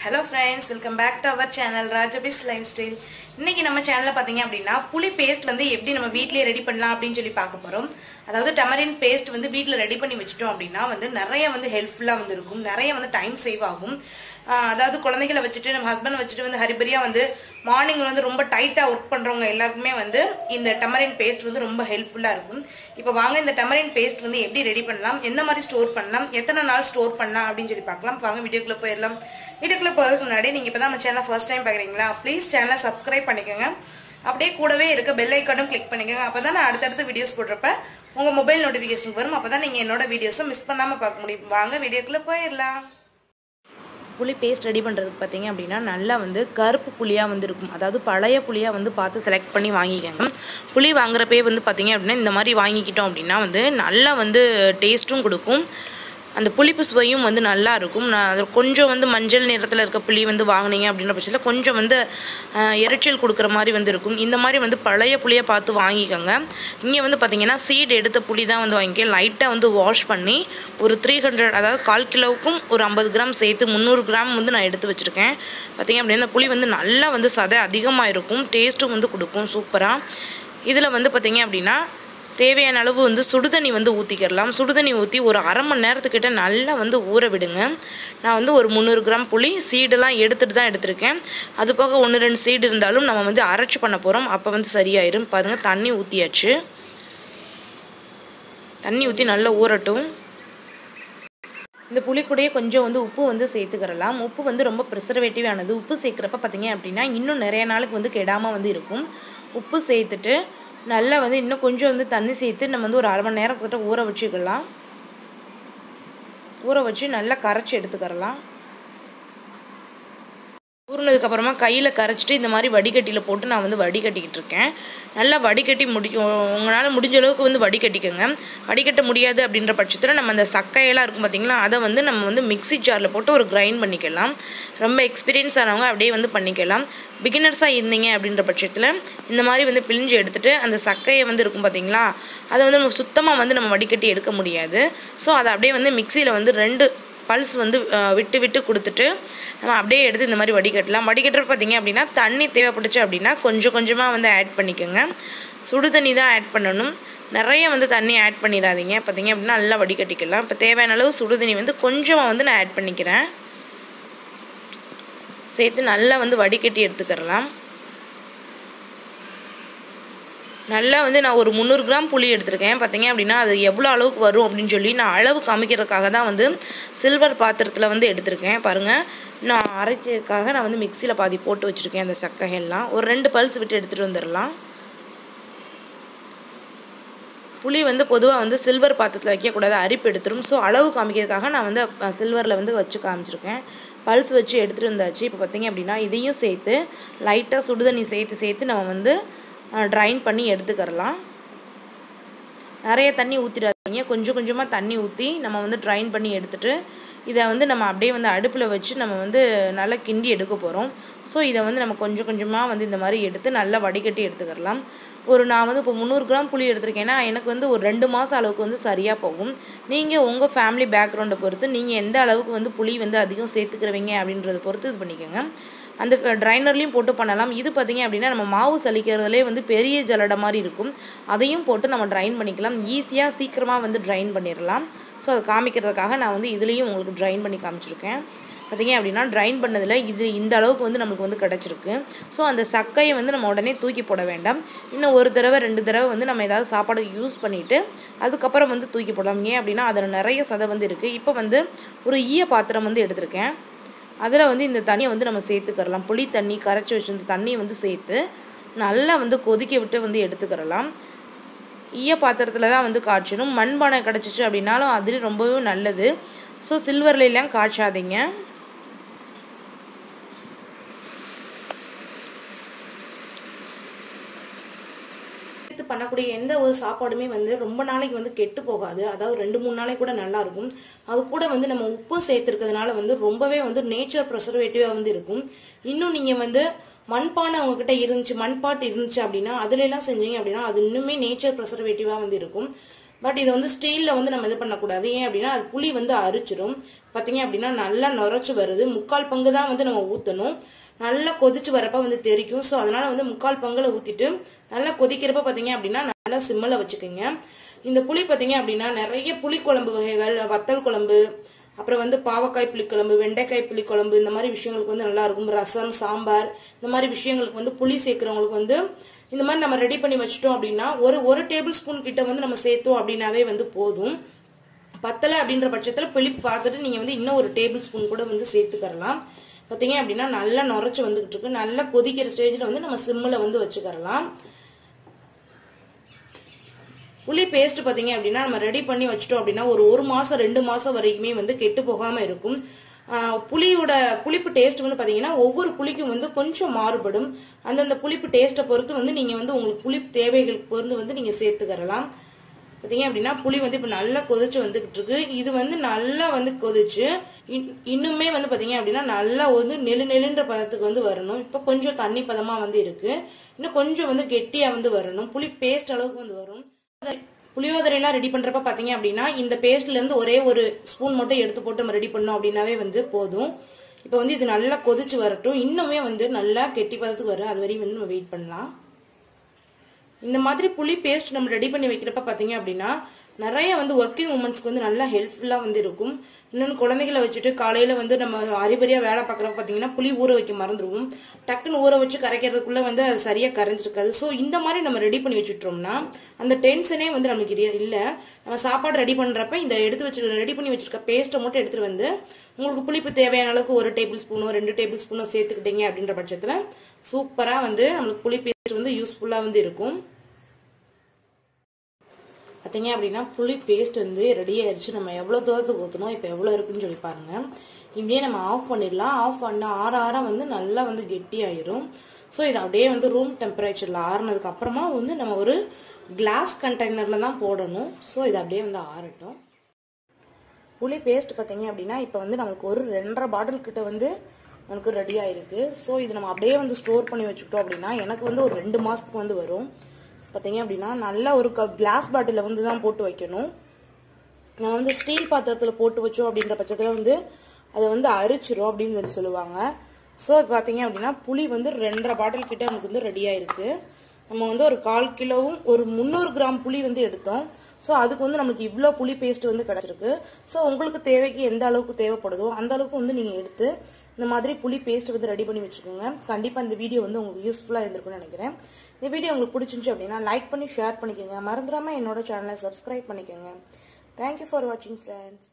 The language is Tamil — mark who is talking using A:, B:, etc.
A: hello friends welcome back to our channel ராஜபிஸ் லைஃப் ஸ்டைல் இன்னைக்கு நம்ம சேனலில் பார்த்தீங்க அப்படின்னா புளி பேஸ்ட் வந்து எப்படி நம்ம வீட்டிலேயே ரெடி பண்ணலாம் அப்படின்னு சொல்லி பார்க்க போகிறோம் அதாவது டமரின் பேஸ்ட் வந்து வீட்டில் ரெடி பண்ணி வச்சுட்டோம் அப்படின்னா வந்து நிறைய வந்து ஹெல்ப்ஃபுல்லாக வந்து இருக்கும் நிறைய வந்து டைம் சேவ் ஆகும் ஆஹ் அதாவது குழந்தைகளை வச்சுட்டு நம்ம ஹஸ்பண்ட் வச்சுட்டு வந்து ஹரிபரியாக வந்து மார்னிங் வந்து ரொம்ப டைட்டாக ஒர்க் பண்ணுறவங்க எல்லாருக்குமே வந்து இந்த டமரின் பேஸ்ட் வந்து ரொம்ப ஹெல்ப்ஃபுல்லாக இருக்கும் இப்போ வாங்க இந்த டமரின் பேஸ்ட் வந்து எப்படி ரெடி பண்ணலாம் எந்த மாதிரி ஸ்டோர் பண்ணலாம் எத்தனை நாள் ஸ்டோர் பண்ணலாம் அப்படின்னு சொல்லி பார்க்கலாம் வாங்க வீடியோக்குள்ளே போயிடலாம் வீடியோக்குள்ளே போகிறதுக்கு முன்னாடி நீங்கள் இப்போ தான் நம்ம சேனலை ஃபர்ஸ்ட் டைம் பார்க்குறீங்களா ப்ளீஸ் சேனலை சப்ஸ்கிரைப் பண்ணிக்கோங்க அப்படியே கூடவே இருக்க பெல் ஐக்கானும் கிளிக் பண்ணிக்கோங்க அப்போ தான் நான் அடுத்தடுத்த வீடியோஸ் போடுறப்ப உங்கள் மொபைல் நோட்டிஃபிகேஷன் வரும் அப்போ தான் நீங்கள் என்னோட வீடியோஸை மிஸ் பண்ணாமல் பார்க்க முடியும் வாங்க வீடியோக்குள்ளே போயிடலாம்
B: புளி பேஸ்ட் ரெடி பண்ணுறதுக்கு பார்த்தீங்க அப்படின்னா நல்லா வந்து கருப்பு புளியாக வந்து இருக்கும் அதாவது பழைய புளியாக வந்து பார்த்து செலக்ட் பண்ணி வாங்கிக்கோங்க புளி வாங்குறப்பே வந்து பார்த்தீங்க அப்படின்னா இந்த மாதிரி வாங்கிக்கிட்டோம் அப்படின்னா வந்து நல்லா வந்து டேஸ்ட்டும் கொடுக்கும் அந்த புளிப்பு சுவையும் வந்து நல்லா இருக்கும் நான் அது கொஞ்சம் வந்து மஞ்சள் நிறத்தில் இருக்க புளி வந்து வாங்கினீங்க அப்படின்ற பட்சத்தில் கொஞ்சம் வந்து அஹ், எரிச்சல் கொடுக்குற மாதிரி வந்து இருக்கும் இந்த மாதிரி வந்து பழைய புளியை பார்த்து வாங்கிக்கோங்க இங்கே வந்து பார்த்தீங்கன்னா சீடு எடுத்த புளி தான் வந்து வாங்கிக்க லைட்டாக வந்து வாஷ் பண்ணி ஒரு த்ரீ ஹண்ட்ரட் அதாவது கால் கிலோவுக்கும் ஒரு ஐம்பது கிராம் சேர்த்து முந்நூறு கிராம் வந்து நான் எடுத்து வச்சுருக்கேன் பார்த்தீங்க அப்படின்னா இந்த புளி வந்து நல்லா வந்து சதை அதிகமாக இருக்கும் டேஸ்ட்டும் வந்து கொடுக்கும் சூப்பராக இதில் வந்து பார்த்தீங்க அப்படின்னா தேவையான அளவு வந்து சுடுதண்ணி வந்து ஊற்றிக்கிறலாம் சுடுதண்ணி ஊற்றி ஒரு அரை மணி நேரத்துக்கிட்ட நல்லா வந்து ஊற விடுங்க நான் வந்து ஒரு முந்நூறு கிராம் புளி சீடெல்லாம் எடுத்துகிட்டு தான் எடுத்திருக்கேன் அது போக ஒன்று ரெண்டு சீடு இருந்தாலும் நம்ம வந்து அரைச்சி பண்ண போகிறோம் அப்போ வந்து சரியாயிரும் பாருங்கள் தண்ணி ஊற்றியாச்சு தண்ணி ஊற்றி நல்லா ஊறட்டும் இந்த புளிக்கூடையே கொஞ்சம் வந்து உப்பு வந்து சேர்த்துக்கிறலாம் உப்பு வந்து ரொம்ப ப்ரிசர்வேட்டிவ் ஆனது உப்பு சேர்க்குறப்ப பார்த்தீங்க அப்படின்னா இன்னும் நிறைய நாளுக்கு வந்து கெடாமல் வந்து இருக்கும் உப்பு சேர்த்துட்டு நல்லா வந்து இன்னும் கொஞ்சம் வந்து தண்ணி சேர்த்து நம்ம வந்து ஒரு அரை மணி நேரம் கிட்ட ஊற வச்சுக்கலாம் ஊற வச்சு நல்லா கரைச்சி எடுத்துக்கிறலாம் ஊறினதுக்கு அப்புறமா கையில் கரைச்சிட்டு இந்த மாதிரி வடிகட்டியில் போட்டு நான் வந்து வடிகட்டிக்கிட்டு இருக்கேன் நல்லா வடிகட்டி முடி உங்களால் முடிஞ்ச அளவுக்கு வந்து வடிகட்டிக்கோங்க வடிகட்ட முடியாது அப்படின்ற பட்சத்தில் நம்ம அந்த சக்கையெல்லாம் இருக்கும் பார்த்தீங்களா அதை வந்து நம்ம வந்து மிக்ஸி ஜாரில் போட்டு ஒரு கிரைண்ட் பண்ணிக்கலாம் ரொம்ப எக்ஸ்பீரியன்ஸ் ஆனவங்க அப்படியே வந்து பண்ணிக்கலாம் பிகினர்ஸாக இருந்தீங்க அப்படின்ற பட்சத்தில் இந்த மாதிரி வந்து பிழிஞ்சு எடுத்துட்டு அந்த சக்கையை வந்து இருக்கும் பார்த்தீங்களா அதை வந்து நம்ம சுத்தமாக வந்து நம்ம வடிகட்டி எடுக்க முடியாது ஸோ அதை அப்படியே வந்து மிக்சியில் வந்து ரெண்டு பல்ஸ் வந்து அஹ், விட்டு விட்டு கொடுத்துட்டு நம்ம அப்படியே எடுத்து இந்த மாதிரி வடிகட்டலாம் வடிகட்டுற பார்த்தீங்க அப்படின்னா தண்ணி தேவைப்பட்டுச்சு அப்படின்னா கொஞ்சம் கொஞ்சமாக வந்து ஆட் பண்ணிக்கோங்க சுடு தண்ணி தான் ஆட் பண்ணணும் நிறைய வந்து தண்ணி ஆட் பண்ணிடாதீங்க பார்த்தீங்க அப்படின்னா நல்லா வடிகட்டிக்கலாம் இப்போ தேவையான அளவு சுடு தண்ணி வந்து கொஞ்சமாக வந்து நான் ஆட் பண்ணிக்கிறேன் சேர்த்து நல்லா வந்து வடிகட்டி எடுத்துக்கிறலாம் நல்லா வந்து நான் ஒரு முந்நூறு கிராம் புளி எடுத்திருக்கேன் பார்த்தீங்க அப்படின்னா அது எவ்வளோ அளவுக்கு வரும் அப்படின்னு சொல்லி நான் அளவு காமிக்கிறதுக்காக தான் வந்து சில்வர் பாத்திரத்தில் வந்து எடுத்திருக்கேன் பாருங்கள் நான் அரைக்கிறதுக்காக நான் வந்து மிக்சியில் பாதி போட்டு வச்சுருக்கேன் அந்த சக்கையெல்லாம் ஒரு ரெண்டு பல்ஸ் விட்டு எடுத்துகிட்டு வந்துடலாம் புளி வந்து பொதுவாக வந்து சில்வர் பாத்திரத்தில் வைக்கக்கூடாது அரிப்பு எடுத்துரும் ஸோ அளவு காமிக்கிறதுக்காக நான் வந்து சில்வரில் வந்து வச்சு காமிச்சிருக்கேன் பல்ஸ் வச்சு எடுத்துகிட்டு வந்தாச்சு இப்போ பார்த்தீங்க அப்படின்னா இதையும் சேர்த்து லைட்டாக சுடுதண்ணி சேர்த்து சேர்த்து நம்ம வந்து ட்ரைன் பண்ணி எடுத்துக்கிறலாம் நிறைய தண்ணி ஊற்றிடாதீங்க கொஞ்சம் கொஞ்சமாக தண்ணி ஊற்றி நம்ம வந்து ட்ரைன் பண்ணி எடுத்துட்டு இதை வந்து நம்ம அப்படியே வந்து அடுப்பில் வச்சு நம்ம வந்து நல்லா கிண்டி எடுக்க போகிறோம் ஸோ இதை வந்து நம்ம கொஞ்சம் கொஞ்சமாக வந்து இந்த மாதிரி எடுத்து நல்லா வடிகட்டி எடுத்துக்கிறலாம் ஒரு நான் வந்து இப்போ முந்நூறு கிராம் புளி எடுத்திருக்கேன்னா எனக்கு வந்து ஒரு ரெண்டு மாதம் அளவுக்கு வந்து சரியாக போகும் நீங்கள் உங்கள் ஃபேமிலி பேக்ரவுண்டை பொறுத்து நீங்கள் எந்த அளவுக்கு வந்து புளி வந்து அதிகம் சேர்த்துக்கிறவங்க அப்படின்றத பொறுத்து இது பண்ணிக்கோங்க அந்த ட்ரைனர்லேயும் போட்டு பண்ணலாம் இது பார்த்தீங்க அப்படின்னா நம்ம மாவு சலிக்கிறதுலே வந்து பெரிய ஜலடை மாதிரி இருக்கும் அதையும் போட்டு நம்ம ட்ரைன் பண்ணிக்கலாம் ஈஸியாக சீக்கிரமாக வந்து ட்ரைன் பண்ணிடலாம் ஸோ அதை காமிக்கிறதுக்காக நான் வந்து இதுலேயும் உங்களுக்கு ட்ரைன் பண்ணி காமிச்சிருக்கேன் பார்த்தீங்க அப்படின்னா ட்ரைன் பண்ணதில் இது இந்த அளவுக்கு வந்து நம்மளுக்கு வந்து கிடச்சிருக்கு ஸோ அந்த சக்கையை வந்து நம்ம உடனே தூக்கி போட வேண்டாம் இன்னும் ஒரு தடவை ரெண்டு தடவை வந்து நம்ம ஏதாவது சாப்பாடு யூஸ் பண்ணிவிட்டு அதுக்கப்புறம் வந்து தூக்கி போடலாம் ஏன் அப்படின்னா அதில் நிறைய சதை வந்து இருக்குது இப்போ வந்து ஒரு ஈய பாத்திரம் வந்து எடுத்திருக்கேன் அதில் வந்து இந்த தண்ணியை வந்து நம்ம சேர்த்துக்கிறலாம் புளி தண்ணி கரைச்சி வச்சிருந்த தண்ணியை வந்து சேர்த்து நல்லா வந்து கொதிக்க விட்டு வந்து எடுத்துக்கிறலாம் ஈய பாத்திரத்தில் தான் வந்து காய்ச்சணும் மண்பானை கிடச்சிச்சு அப்படின்னாலும் அது ரொம்பவே நல்லது ஸோ சில்வர்லாம் காய்ச்சாதீங்க
A: எடுத்து பண்ணக்கூடிய எந்த ஒரு சாப்பாடுமே வந்து ரொம்ப நாளைக்கு வந்து கெட்டு போகாது அதாவது ரெண்டு மூணு நாளைக்கு கூட நல்லா இருக்கும் அது கூட வந்து நம்ம உப்பு சேர்த்துருக்கிறதுனால வந்து ரொம்பவே வந்து நேச்சர் ப்ரெசர்வேட்டிவா வந்து இருக்கும் இன்னும் நீங்க வந்து மண்பானை உங்ககிட்ட இருந்துச்சு மண்பாட்டு இருந்துச்சு அப்படின்னா அதுல எல்லாம் செஞ்சீங்க அப்படின்னா அது இன்னுமே நேச்சர் ப்ரெசர்வேட்டிவா வந்து இருக்கும் பட் இதை வந்து ஸ்டீலில் வந்து நம்ம இது பண்ணக்கூடாது ஏன் அப்படின்னா அது புளி வந்து அரிச்சிரும் பார்த்தீங்க அப்படின்னா நல்லா நுரைச்சு வருது முக்கால் பங்கு தான் வந்து நம்ம ஊற்றணும் நல்லா கொதிச்சு வரப்ப வந்து தெரிக்கும் ஸோ அதனால வந்து முக்கால் பங்குல ஊற்றிட்டு நல்லா கொதிக்கிறப்ப பார்த்தீங்க அப்படின்னா நல்லா சிம்மில் வச்சுக்கோங்க இந்த புளி பார்த்தீங்க அப்படின்னா நிறைய புளி குழம்பு வகைகள் வத்தல் குழம்பு அப்புறம் வந்து பாவக்காய் புளிக்குழம்பு வெண்டைக்காய் புளிக்குழம்பு இந்த மாதிரி விஷயங்களுக்கு வந்து நல்லா இருக்கும் ரசம் சாம்பார் இந்த மாதிரி விஷயங்களுக்கு வந்து புளி சேர்க்குறவங்களுக்கு வந்து இந்த மாதிரி நம்ம ரெடி பண்ணி வச்சிட்டோம் அப்படின்னா ஒரு ஒரு டேபிள் ஸ்பூன் கிட்ட வந்து நம்ம சேர்த்தோம் அப்படின்னாவே வந்து போதும் பத்தலை அப்படின்ற பட்சத்தில் புளி பார்த்துட்டு நீங்கள் வந்து இன்னும் ஒரு டேபிள் ஸ்பூன் கூட வந்து சேர்த்துக்கறலாம் பார்த்தீங்க அப்படின்னா நல்லா நுரைச்சி வந்துகிட்டு இருக்கு நல்லா கொதிக்கிற ஸ்டேஜில் வந்து நம்ம சிம்மில் வந்து வச்சுக்கறலாம் புளி பேஸ்ட் பார்த்தீங்க அப்படின்னா நம்ம ரெடி பண்ணி வச்சிட்டோம் அப்படின்னா ஒரு ஒரு மாதம் ரெண்டு மாதம் வரைக்குமே வந்து கெட்டு போகாமல் இருக்கும் ஆஹ் புளியோட புளிப்பு டேஸ்ட் வந்து பார்த்தீங்கன்னா ஒவ்வொரு புளிக்கும் வந்து கொஞ்சம் மாறுபடும் அந்தந்த புளிப்பு டேஸ்ட்டை பொறுத்து வந்து நீங்கள் வந்து உங்களுக்கு புளிப்பு தேவைகளுக்கு பொறுத்து வந்து நீங்கள் சேர்த்துக்கறலாம் பார்த்தீங்க அப்படின்னா புளி வந்து இப்போ நல்லா கொதிச்சு வந்துகிட்டு இருக்கு இது வந்து நல்லா வந்து கொதிச்சு இன்- இன்னுமே வந்து பார்த்தீங்க அப்படின்னா நல்லா வந்து நெலு நெலுன்ற பதத்துக்கு வந்து வரணும் இப்போ கொஞ்சம் தண்ணி பதமா வந்து இருக்கு இன்னும் கொஞ்சம் வந்து கெட்டியா வந்து வரணும் புளி பேஸ்ட் அளவுக்கு வந்து வரும் புளியோதரையெல்லாம் ரெடி பண்றப்ப பாத்தீங்க அப்படின்னா இந்த பேஸ்ட்ல இருந்து ஒரே ஒரு ஸ்பூன் மட்டும் எடுத்து போட்டு நம்ம ரெடி பண்ணோம் அப்படின்னாவே வந்து போதும் இப்போ வந்து இது நல்லா கொதிச்சு வரட்டும் இன்னுமே வந்து நல்லா கெட்டி பதத்துக்கு வரும் அது வரையும் வந்து நம்ம வெயிட் பண்ணலாம் இந்த மாதிரி புளி பேஸ்ட் நம்ம ரெடி பண்ணி வைக்கிறப்ப பார்த்தீங்க அப்படின்னா நிறைய வந்து ஒர்க்கிங் உமன்ஸ்க்கு வந்து நல்லா ஹெல்ப்ஃபுல்லாக வந்து இருக்கும் இன்னொன்று குழந்தைகளை வச்சுட்டு காலையில் வந்து நம்ம அறிபறியாக வேலை பார்க்குறப்ப பார்த்தீங்கன்னா புளி ஊற வைக்க மறந்துடுவோம் டக்குன்னு ஊற வச்சு கரைக்கிறதுக்குள்ளே வந்து அது சரியாக கரைஞ்சிருக்காது ஸோ இந்த மாதிரி நம்ம ரெடி பண்ணி வச்சுட்டோம்னா அந்த டென்ஷனே வந்து நமக்கு இல்லை நம்ம சாப்பாடு ரெடி பண்ணுறப்ப இந்த எடுத்து வச்சு ரெடி பண்ணி வச்சிருக்க பேஸ்ட்டை மட்டும் எடுத்துகிட்டு வந்து உங்களுக்கு புளிப்பு தேவையான அளவுக்கு ஒரு டேபிள் ஸ்பூனோ ரெண்டு டேபிள் ஸ்பூனோ சேர்த்துக்கிட்டீங்க அப்படின்ற பட்சத்தில் சூப்பராக வந்து நம்மளுக்கு புளி பேஸ்ட் வந்து யூஸ்ஃபுல்லாக வந்து இருக்கும் பார்த்தீங்க அப்படின்னா புளி பேஸ்ட் வந்து ரெடி ஆயிடுச்சு நம்ம எவ்வளோ தூரத்துக்கு ஊற்றணும் இப்போ எவ்வளோ இருக்குன்னு சொல்லி பாருங்க இப்படியே நம்ம ஆஃப் பண்ணிடலாம் ஆஃப் பண்ண ஆற ஆற வந்து நல்லா வந்து கெட்டி ஆயிரும் ஸோ இது அப்படியே வந்து ரூம் டெம்பரேச்சரில் ஆறுனதுக்கு அப்புறமா வந்து நம்ம ஒரு கிளாஸ் கண்டெய்னரில் தான் போடணும் ஸோ இது அப்படியே வந்து ஆறட்டும் புளி பேஸ்ட் பார்த்தீங்க அப்படின்னா இப்போ வந்து நமக்கு ஒரு ரெண்டரை பாட்டில் கிட்ட வந்து நமக்கு ரெடி ஆயிருக்கு ஸோ இது நம்ம அப்படியே வந்து ஸ்டோர் பண்ணி வச்சுக்கிட்டோம் அப்படின்னா எனக்கு வந்து ஒரு ரெண்டு மாதத்துக்கு வந்து வரும் பார்த்தீங்க அப்படின்னா நல்ல ஒரு கிளாஸ் பாட்டிலில் வந்து தான் போட்டு வைக்கணும் நம்ம வந்து ஸ்டீல் பாத்திரத்தில் போட்டு வச்சோம் அப்படின்ற பட்சத்தில் வந்து அதை வந்து அரிச்சிரும் அப்படின்னு சொல்லி சொல்லுவாங்க ஸோ பார்த்தீங்க அப்படின்னா புளி வந்து ரெண்டரை பாட்டில் கிட்ட நமக்கு வந்து ரெடியாக இருக்கு நம்ம வந்து ஒரு கால் கிலோவும் ஒரு முந்நூறு கிராம் புளி வந்து எடுத்தோம் ஸோ அதுக்கு வந்து நமக்கு இவ்வளோ புளி பேஸ்ட் வந்து கிடச்சிருக்கு ஸோ உங்களுக்கு தேவைக்கு எந்த அளவுக்கு தேவைப்படுதோ அந்த அளவுக்கு வந்து நீங்கள் எடுத்து இந்த மாதிரி புளி பேஸ்ட் வந்து ரெடி பண்ணி வச்சுக்கோங்க கண்டிப்பாக இந்த வீடியோ வந்து உங்களுக்கு யூஸ்ஃபுல்லாக இருந்திருக்கும்னு நினைக்கிறேன் இந்த வீடியோ உங்களுக்கு பிடிச்சிருந்துச்சு அப்படின்னா லைக் பண்ணி ஷேர் பண்ணிக்கோங்க மறந்துடாமல் என்னோட சேனலை சப்ஸ்கிரைப் பண்ணிக்கோங்க தேங்க்யூ ஃபார் வாட்சிங் ஃப்ரெண்ட்ஸ்